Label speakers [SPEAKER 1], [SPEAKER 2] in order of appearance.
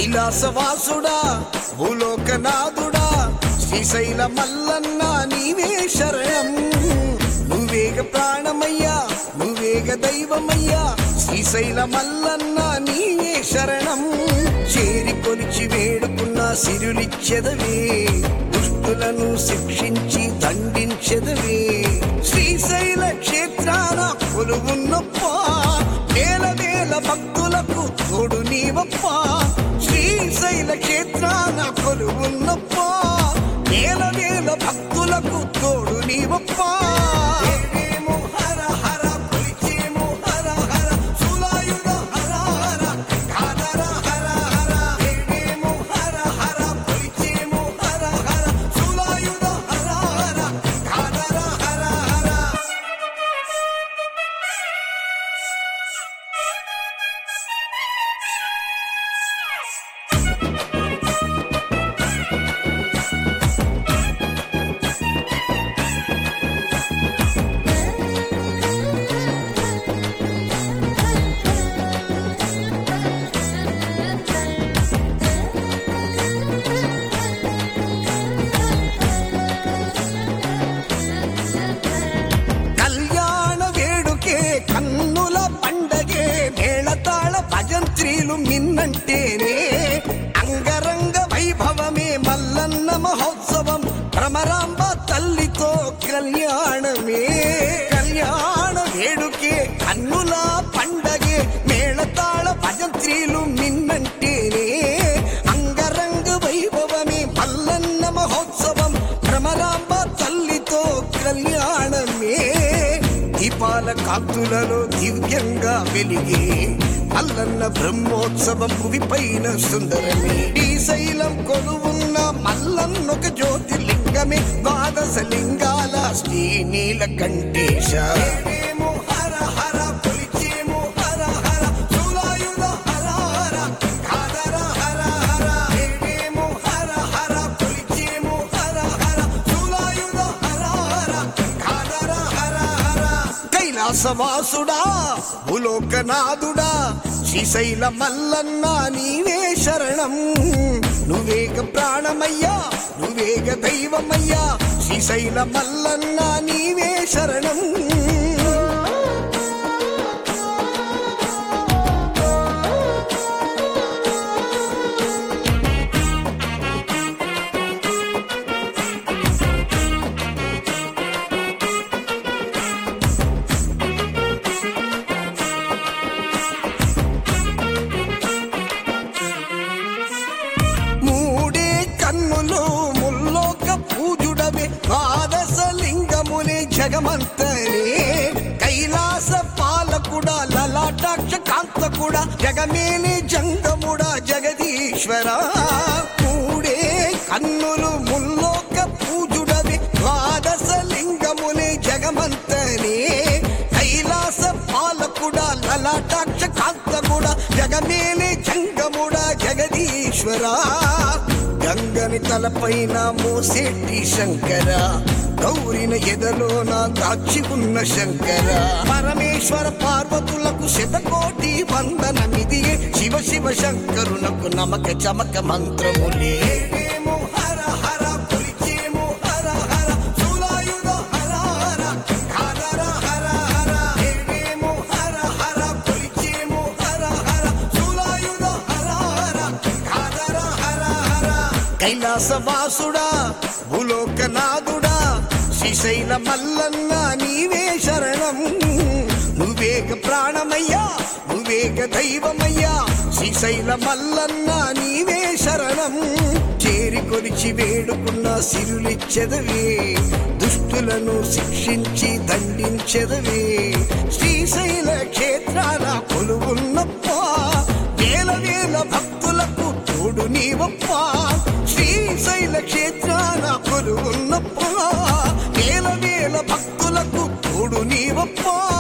[SPEAKER 1] కైలాసవాసుడా భూలోకనాథుడా శ్రీశైల మల్లన్న నీవే శరణం నువ్వేగ ప్రాణమయ్యా నువ్వేగ దైవమయ్యా శ్రీశైల మల్లన్న నీవే శరణం చేరి కొలిచి వేడుకున్న సిరులిచ్చెదవే దుష్టులను శిక్షించి దండించెదవే శ్రీశైల క్షేత్రాన కొలువున్నప్ప వేల వేల భక్తులకు తోడు నీవప్ప శ్రీశైల క్షేత్రాన కొలువున్నప్ప వేల వేల భక్తులకు తోడు నీవప్ప దేవేమో హర హర కొలిచేమో హర హర శూలాయుధ హర హర కాదర హర హర దేవేమో హర హర కొలిచేమో హర హర శూలాయుధ హర హర కాదర హర హర కళ్యాణ వేడుకే కన్నుల పండగే మేళతాళ భజంత్రీలు మిన్నంటేనే అంగరంగ వైభవమే మల్లన్న మహోత్సవం భ్రమరాంబ తల్లితో కళ్యాణమే కళ్యాణ వేడుకే కన్నుల పండగే మేళతాళ భజంత్రీలు మిన్నంటేనే అంగరంగ వైభవమే మల్లన్న మహోత్సవం భ్రమరాంబ తల్లితో కళ్యాణమే దీపాల కాంతులలో దివ్యంగా వెలిగే మల్లన్న బ్రహ్మోత్సవం భువిపైన సుందరమే ఈ శైలం కొలువున్న మల్లన్నొక జ్యోతిలింగమే ద్వాదశ లింగాల శ్రీ నీలకంఠేశ దేవేమో హర హర కొలిచేమో హర హర శూలాయుధ హర హర కాదర హర హర దేవేమో హర హర కొలిచేమో హర హర శూలాయుధ హర హర కాదర హర హర కైలాసవాసుడా భూలోకనాథుడా శ్రీశైల మల్లన్న నీవే శరణం నువ్వేగ ప్రాణమయ్యా నువ్వేగ దైవమయ్యా శ్రీశైల మల్లన్న నీవే శరణం మూడే కన్నులు ముల్లోక పూజుడవే ద్వాదశ లింగమునే జగమంతనే కైలాస పాలకుడా లలాటాక్ష కాంతకుడా జగమేని జంగముడా జగదీశ్వర మూడే కన్నులు ముల్లోక పూజుడవే ద్వాదశ లింగమునే జగమంతనే కైలాస పాలకుడా లలాటాక్ష కాంతకుడా జగమేని జంగముడా జగదీశ్వరా గంగని తలపైన మోసేటి శంకర గౌరిన ఎదలోన దాచి ఉన్న శంకర పరమేశ్వర పార్వతులకు శతకోటి వందనమిదియే శివ శివ శంకరునకు నమక చమక మంత్రములే దేవేమో హర హర కొలిచేమో హర హర శూలాయుధ హర హర కాదర హర హర దేవేమో హర హర కొలిచేమో హర హర శూలాయుధ హర హర కాదర హర హర కైలాసవాసుడా భూలోకనాథుడా శ్రీశైల మల్లన్న నీవే శరణం నువ్వేగ ప్రాణమయ్యా నువ్వేగ దైవమయ్యా శ్రీశైల మల్లన్న నీవే శరణం చేరి కొలిచి వేడుకున్న సిరులిచ్చెదవే దుష్టులను శిక్షించి దండించెదవే శ్రీశైల క్షేత్రాల కొలువున్నప్ప వేల వేల భక్తులకు తోడు నీవప్ప శ్రీశైల క్షేత్రాన కొలువున్నప్ప వేల వేల భక్తులకు తోడు నీవప్ప